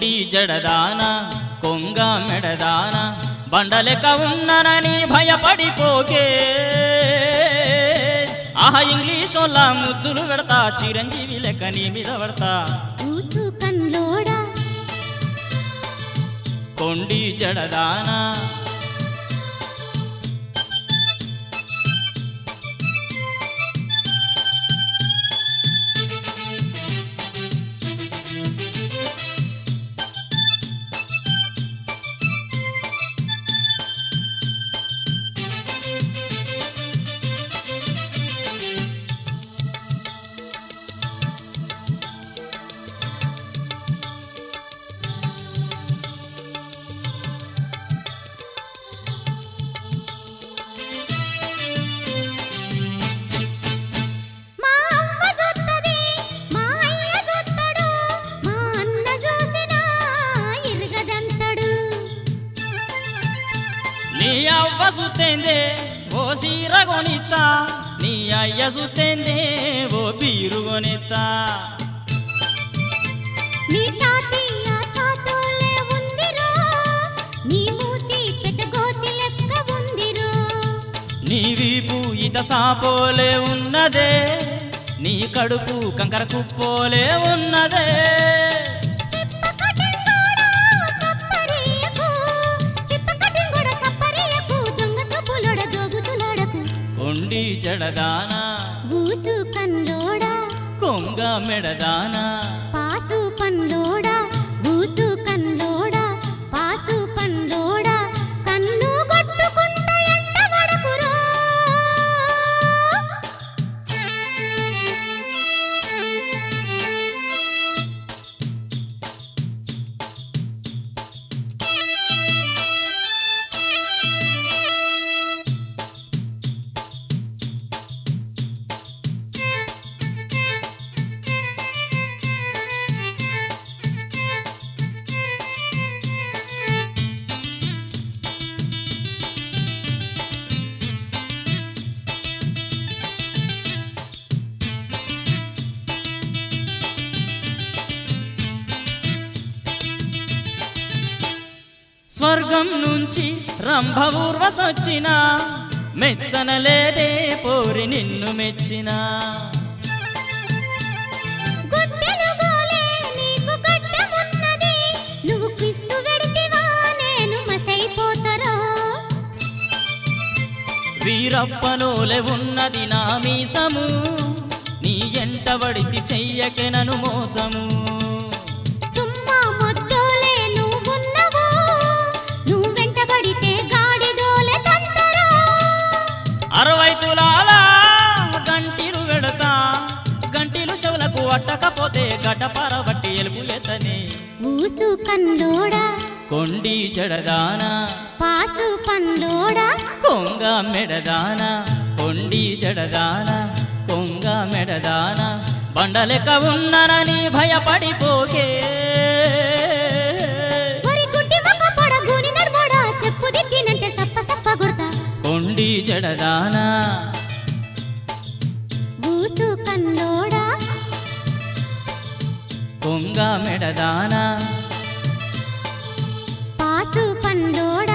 కొండి జడదాన కొంగ మెడదాన బండలెక్క ఉన్ననని భయపడిపోకే ఆహ ఇంగ్లీషోళ్ళ ముద్దులు పెడతా చిరంజీవి లెక్క నీ మీద పడతా ఊసు కన్లోడా కొండి జడదానా మా అమ్మ చూస్తది మా అయ్య చూస్తాడు మా అన్న చూసినా ఇరగదంతడు నీ అవ్వ సుత్తేందే ఓ సీర కొనిత్తా నీ అయ్య సుత్తేందే ఓ బీరు కొనిత్తా నీ తాతి ఆ తాతోలే ఉందిరో నీ మూతి పెద్ద గోతి లెక్క ఉందిరో నీ వీపు ఇత సాపోలే ఉన్నదే నీ కడుపు కంకర కుప్పోలే ఉన్నదే చిప్పకటింగోడా చప్పరియకు చిప్పకటింగోడా చప్పరియకు దొంగ చూపులోడ దోగుచులాడకు కొండి జడదానా ఊసు కన్లోడా కొంగ మెడదానా పాసు పన్లోడా ఊసు కన్లోడా పాసు పన్లోడా కన్ను కొట్టుకుంట ఎంట వడకురో స్వర్గం నుంచి రంభ ఊర్వసొచ్చిన మెచ్చనలేదే పోరి నిన్ను మెచ్చినా గుడ్డెలు గోలే నీకు గడ్డమున్నది నువ్వు పిస్సు వెడితివా నేను మసైపోతరో వీరప్పనోలే ఉన్నది నా మీసము నీ ఎంట వడితి చెయ్యకెనను మోసము తుమ్మా మొద్దోలే నువ్వున్నవో నువ్వు వెంటబడితే గాడిదోలే తంతరో అరవై తులాల గంటిలు వెడతా గంటిలు చెవులకు అట్టకపోతే గడ్డపార బట్టి ఎలుపు ఎత్తనే ఊసు కన్లోడా కొండి జడదానా పాసు పన్లోడా కొంగ మెడదాన కొండి జడదాన కొంగ మెడదాన బండలెక్క ఉన్ననని భయపడిపోకే ఒరి గుడ్డి మొక్క పొడ గూని నడుమోడా చెప్పు దిద్దినంటే సప్ప సప్ప కొడతా కొండి జడదాన ఊసు కన్లోడా కొంగ మెడదాన పాసు పన్లోడా